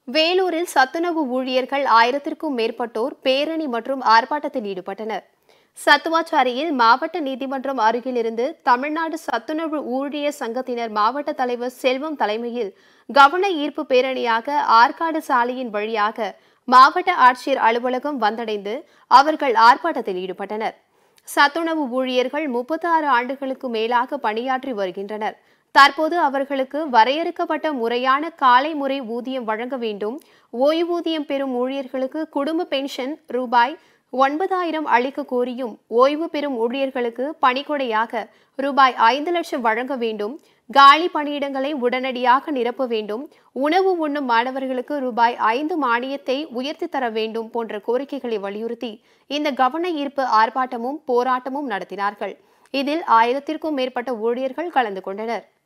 வேலூரில் சத்துணவு ஊழியர்கள் ஆயிரத்திற்கும் மேற்பட்டோர் பேரணி மற்றும் ஆர்ப்பாட்டத்தில் ஈடுபட்டனர் சத்துவாச்சாரியில் மாவட்ட நீதிமன்றம் அருகிலிருந்து தமிழ்நாடு சத்துணவு ஊழியர் சங்கத்தினர் மாவட்ட தலைவர் செல்வம் தலைமையில் கவன ஈர்ப்பு பேரணியாக ஆற்காடு சாலையின் வழியாக மாவட்ட ஆட்சியர் அலுவலகம் வந்தடைந்து அவர்கள் ஆர்ப்பாட்டத்தில் ஈடுபட்டனர் சத்துணவு ஊழியர்கள் முப்பத்தி ஆறு ஆண்டுகளுக்கு மேலாக பணியாற்றி வருகின்றனர் தற்போது அவர்களுக்கு வரையறுக்கப்பட்ட முறையான காலை முறை ஊதியம் வழங்க வேண்டும் ஓய்வூதியம் பெறும் ஊழியர்களுக்கு குடும்ப பென்ஷன் ரூபாய் ஒன்பதாயிரம் அளிக்க கோரியும் ஓய்வு பெறும் ஊழியர்களுக்கு பணிக்கொடையாக ரூபாய் ஐந்து லட்சம் வழங்க வேண்டும் காலி பணியிடங்களை உடனடியாக நிரப்ப வேண்டும் உணவு உண்ணும் மாணவர்களுக்கு ரூபாய் ஐந்து மானியத்தை உயர்த்தி தர வேண்டும் போன்ற கோரிக்கைகளை வலியுறுத்தி இந்த கவன ஈர்ப்பு ஆர்ப்பாட்டமும் போராட்டமும் நடத்தினார்கள் இதில் ஆயிரத்திற்கும் மேற்பட்ட ஊழியர்கள் கலந்து கொண்டனர்